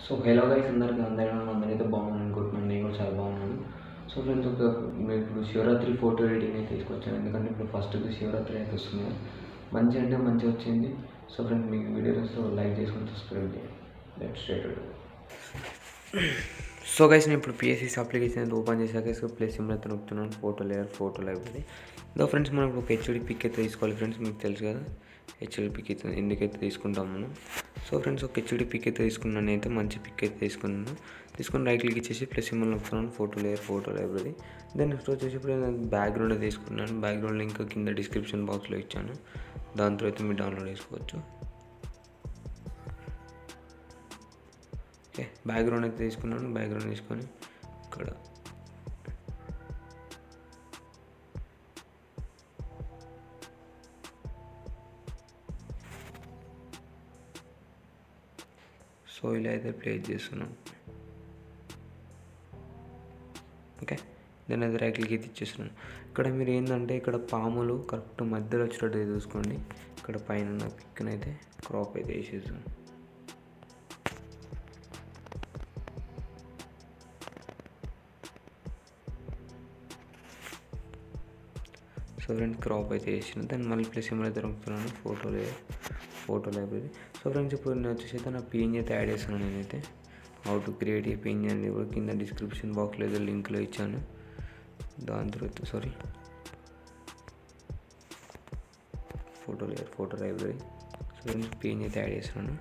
So hello guys అందరికీ అందరూ అందరైతే బాగున్నాను అనుకుంటున్నాను నేను కూడా చాలా బాగున్నాను సో ఫ్రెండ్స్ ఒక నేను ఇప్పుడు శివరాత్రి ఫోటో ఎడిటింగ్ అయితే తీసుకొచ్చాను ఎందుకంటే ఇప్పుడు ఫస్ట్ శివరాత్రి అయితే వస్తుంది కదా. మంచి అంటే మంచి వచ్చింది సో ఫ్రెండ్స్ మీకు వీడియోస్ లైక్ చేసుకొని సబ్స్క్రైబ్ చేయండి లెట్ స్ట్రేట్ సో గైస్ నేను ఇప్పుడు పిఎస్సిస్ అప్లికేషన్ అయితే ఓపెన్ చేశాక సో ప్లేస్ సింబల్ అయితే నొక్కుతున్నాను photo layer photo library though friends మనం ఇప్పుడు ఒక హెచ్డి పిక్ అయితే తీసుకోవాలి ఫ్రెండ్స్ మీకు తెలుసు కదా హెచ్డి పిక్ అయితే ఎందుకైతే తీసుకుంటాం మనం సో ఫ్రెండ్స్ ఒక హెచ్డి పిక్ అయితే తీసుకున్నాను అయితే మంచి పిక్ అయితే తీసుకున్నాను తీసుకొని రైట్ క్లిక్ ఇచ్చేసి ప్లస్ సింబల్ నొక్కుతున్నాను photo layer photo library then next వచ్చేసి ఇప్పుడు నేను బ్యాక్గ్రౌండ్ తీసుకున్నాను బ్యాక్గ్రౌండ్ లింక్ కింద డిస్క్రిప్షన్ బాక్స్లో ఇచ్చాను దాంతో అయితే మీరు డౌన్లోడ్ చేసుకోవచ్చు ఓకే బ్యాక్గ్రౌండ్ అయితే తీసుకున్నాను బ్యాక్గ్రౌండ్ తీసుకొని ఇక్కడ సో ఇలా అయితే ప్లే చేస్తున్నాను ఓకే దాన్ని అది రైట్ క్లిక్ అయితే ఇచ్చేస్తున్నాను ఇక్కడ మీరు ఏంటంటే ఇక్కడ పాములు కరెక్ట్ మధ్యలో వచ్చేటట్టు చూసుకోండి ఇక్కడ పైన ఉన్న పిక్ని అయితే క్రాప్ అయితే వేసేసాను సో ఫ్రెండ్స్ క్రాప్ అయితే వేసిన దాన్ని మళ్ళీ ప్లస్ ఏమైనా దొరుకుతున్నాను photo photo library so friends ఇప్పుడు నేను వచ్చేసి అయితే నా పేజ్ అయితే యాడ్ చేస్తున్నాను నేనైతే how to create a page అని కూడా కింద డిస్క్రిప్షన్ బాక్స్లో ఏదో లింక్లో ఇచ్చాను దాని తర్వాత sorry photo layer photo library so friends page అయితే యాడ్ చేస్తున్నాను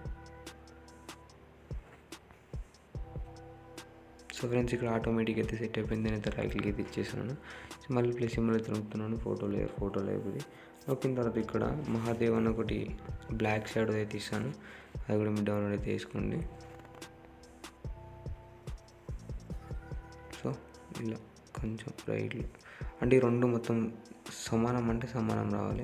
సో ఫ్రెండ్స్ ఇక్కడ ఆటోమేటిక్ అయితే సెట్ అయిపోయింది నేనైతే రైట్ క్లిక్ అయితే ఇచ్చేసాను మళ్ళీ ప్లస్ సింబల్ అయితే నొక్కుతున్నాను ఫోటో లేయర్ ఫోటో లైబ్రరీ నొక్కిన తర్వాత ఇక్కడ మహాదేవ్ అని ఒకటి బ్లాక్ షాడో అయితే ఇస్తాను అది కూడా మీరు డౌన్లోడ్ అయితే చేసుకోండి సో ఇలా కొంచెం రైట్లు అంటే ఈ రెండు మొత్తం సమానం అంటే సమానం రావాలి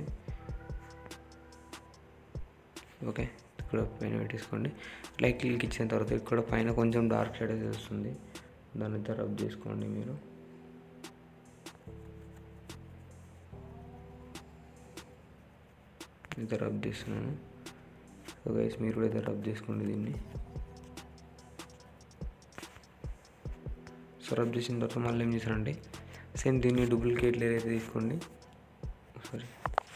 ఓకే ఇక్కడ పైన పెట్టేసుకోండి లైక్ క్లిక్ ఇచ్చిన తర్వాత ఇక్కడ పైన కొంచెం డార్క్ షేడ్ అయితే వస్తుంది దాన్ని అయితే రబ్ చేసుకోండి మీరు అయితే రబ్ చేస్తున్నాను సో గైస్ మీరు కూడా అయితే రబ్ చేసుకోండి దీన్ని సో రబ్ చేసిన తర్వాత మళ్ళీ ఏం చేశారంటే సేమ్ దీన్ని డూప్లికేట్ లేయర్ అయితే తీసుకోండి సారీ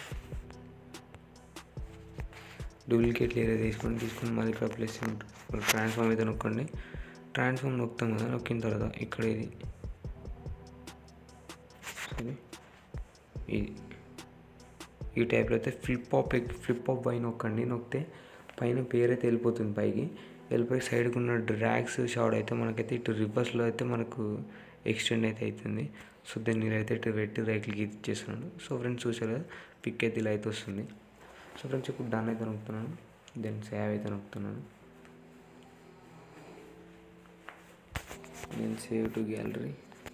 డూప్లికేట్ లేయర్ అయితే తీసుకోండి తీసుకొని మళ్ళీ ఇక్కడ ప్లస్ ట్రాన్స్ఫార్మ్ అయితే నొక్కండి ట్రాన్స్ఫార్మ్ నొక్కుతాం కదా నొక్కిన తర్వాత ఇక్కడ ఇది సరే ఇది ఈ టైప్లో అయితే ఫ్లిప్ ఆప్ ఫ్లిప్ ఆప్ పై నొక్కండి నొక్కితే పైన పేరు అయితే వెళ్ళిపోతుంది పైకి వెళ్ళిపోయి సైడ్కి ఉన్న డ్రాగ్స్ షాడ్ అయితే మనకైతే ఇటు రివర్స్లో అయితే మనకు ఎక్స్టెండ్ అయితే అవుతుంది సో దాన్ని నేనైతే ఇటు పెట్టి రైట్ క్లిక్ ఇచ్చేస్తున్నాను సో ఫ్రెండ్స్ చూసారు కదా పిక్ అయితే ఇలా అయితే వస్తుంది సో ఫ్రెండ్స్ ఇప్పుడు డన్ అయితే నొక్కుతున్నాను దెన్ సేవ్ అయితే నొక్కుతున్నాను నేను సేవ్ టు గ్యాలరీ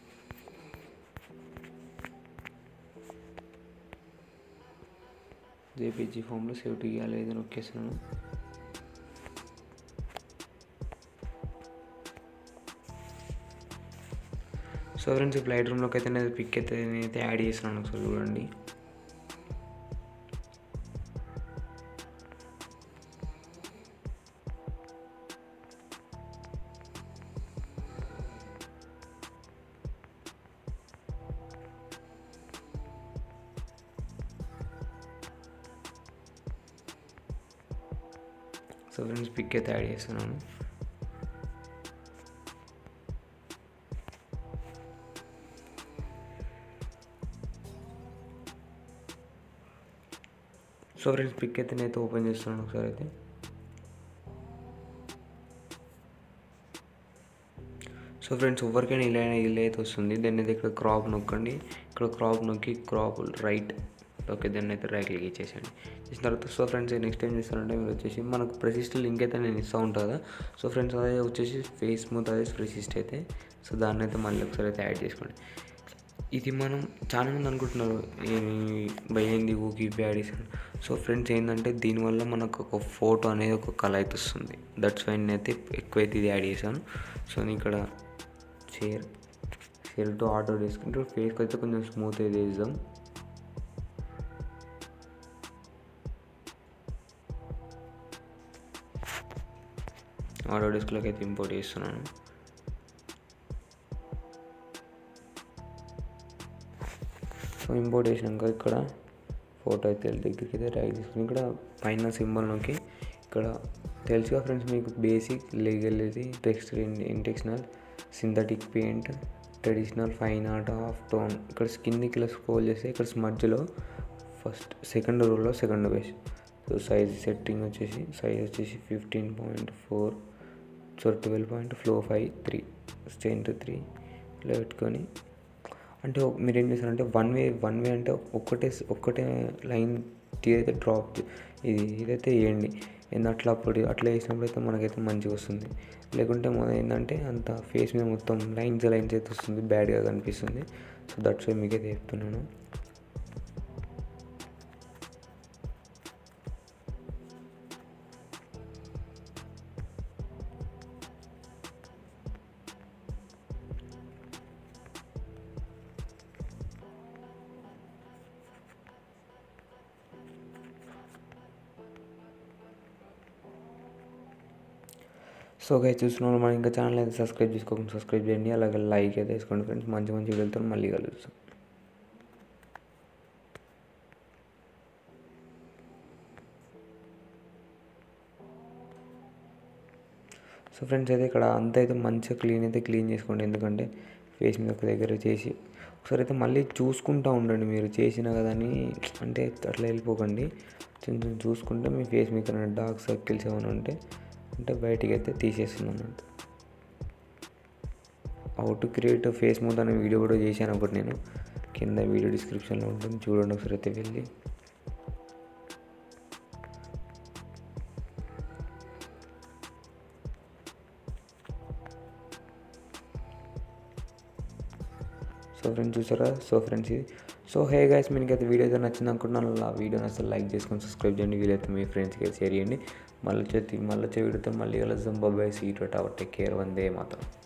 జేపీజీ ఫామ్లో సేవ్ టు గ్యాలరీ అయితే నొక్కేస్తున్నాను సో ఫ్రెండ్స్ ఇప్పుడు లైట్ రూమ్లోకి అయితే నేను పిక్ అయితే నేనైతే యాడ్ చేస్తున్నాను ఒకసారి చూడండి సో ఫ్రెండ్స్ పిక్ అయితే యాడ్ చేస్తున్నాను సో ఫ్రెండ్స్ పిక్ అయితే నేనైతే ఓపెన్ చేస్తున్నాను ఒకసారి అయితే సో ఫ్రెండ్స్ ఎవరికైనా ఇలా ఇలా అయితే వస్తుంది దాన్ని అయితే ఇక్కడ క్రాప్ నొక్కండి ఇక్కడ క్రాప్ నొక్కి క్రాప్ రైట్ ఓకే దాన్ని అయితే రైట్ క్లిక్ ఇచ్చేసండి చేసిన తర్వాత సో ఫ్రెండ్స్ నెక్స్ట్ ఏం చేస్తారంటే మీరు వచ్చేసి మనకు ప్రెసిస్ట్ లింక్ అయితే నేను ఇస్తూ ఉంటాను కదా సో ఫ్రెండ్స్ అదే వచ్చేసి ఫేస్ స్మూత్ అదే ప్రెసిస్ట్ అయితే సో దాన్ని అయితే మళ్ళీ ఒకసారి అయితే యాడ్ చేసుకోండి ఇది మనం చాలా మంది అనుకుంటున్నారు భయంది ఊకి యాడ్ చేసాను సో ఫ్రెండ్స్ ఏంటంటే దీనివల్ల మనకు ఒక ఫోటో అనేది ఒక కళ అయితే వస్తుంది దట్స్ వై అయితే ఎక్కువైతే ఇది యాడ్ చేశాను సో నేను ఇక్కడ షేర్ షేర్ టు ఆర్డర్ తీసుకుంటే ఫేస్కి అయితే కొంచెం స్మూత్ అయితే వేద్దాం ఆటో డిస్క్లోకి అయితే ఇంపోర్ట్ చేస్తున్నాను సో ఇంపోర్ట్ చేసినాక ఇక్కడ ఫోటో అయితే దగ్గరికి అయితే రైట్ తీసుకుని ఇక్కడ పైన సింబల్ నొక్కి ఇక్కడ తెలుసుగా ఫ్రెండ్స్ మీకు బేసిక్ లీగల్ ఇది text intentional synthetic paint traditional fine art of tone ఇక్కడ కిందికి ఇలా స్క్రోల్ చేస్తే ఇక్కడ మధ్యలో ఫస్ట్ సెకండ్ రోలో second base so size setting వచ్చేసి సైజ్ వచ్చేసి fifteen point four so twelve point flow five three strength three ఇలా పెట్టుకొని అంటే ఒక- మీరు ఏం చేస్తారంటే వన్ వే వన్ వే అంటే ఒక్కటే ఒక్కటే లైన్ అయితే డ్రాప్ ఇది ఇదైతే వేయండి ఏంది అట్లా అప్పుడు అట్లా వేసినప్పుడు అయితే మనకైతే మంచిగా వస్తుంది లేకుంటే మన ఏంటంటే అంత ఫేస్ మీద మొత్తం లైన్స్ లైన్స్ అయితే వస్తుంది బ్యాడ్గా కనిపిస్తుంది సో దట్స్ వై మీకైతే చెప్తున్నాను సో గైస్ చూసిన వాళ్ళు మన ఇంకా ఛానల్ అయితే సబ్స్క్రైబ్ చేసుకోకుండా సబ్స్క్రైబ్ చేయండి అలాగే లైక్ అయితే వేసుకోండి ఫ్రెండ్స్ మంచి మంచి వీడియోలతో మళ్ళీ కలుస్తాం సో ఫ్రెండ్స్ అయితే ఇక్కడ అంతా అయితే మంచిగా క్లీన్ అయితే క్లీన్ చేసుకోండి ఎందుకంటే ఫేస్ మీద ఒక దగ్గర చేసి ఒకసారి అయితే మళ్ళీ చూసుకుంటూ ఉండండి మీరు చేసినా కదా అని అంటే అట్లా వెళ్ళిపోకండి చిన్న చిన్న చూసుకుంటే మీ ఫేస్ మీద డార్క్ సర్కిల్స్ ఏమైనా ఉంటే అంటే బయటికి అయితే తీసేస్తుంది అన్నట్టు how to create face mode అనే వీడియో కూడా చేశాను ఒకటి నేను కింద వీడియో డిస్క్రిప్షన్లో ఉంటుంది చూడండి ఒకసారి అయితే వెళ్ళి సో ఫ్రెండ్స్ చూసారా సో ఫ్రెండ్స్ ఇది సో హే గైస్ మీకు అయితే వీడియో అయితే నచ్చింది అనుకుంటున్నాను ఆ వీడియోని అసలు లైక్ చేసుకొని సబ్స్క్రైబ్ చేయండి వీలైతే మీ ఫ్రెండ్స్కి అయితే షేర్ చేయండి మళ్ళీ వచ్చే మళ్ళీ వచ్చే వీడియోతో మళ్ళీ కలుద్దాం బాబాయ్ సీట్ అవర్ టేక్ కేర్ వందే మాత్రం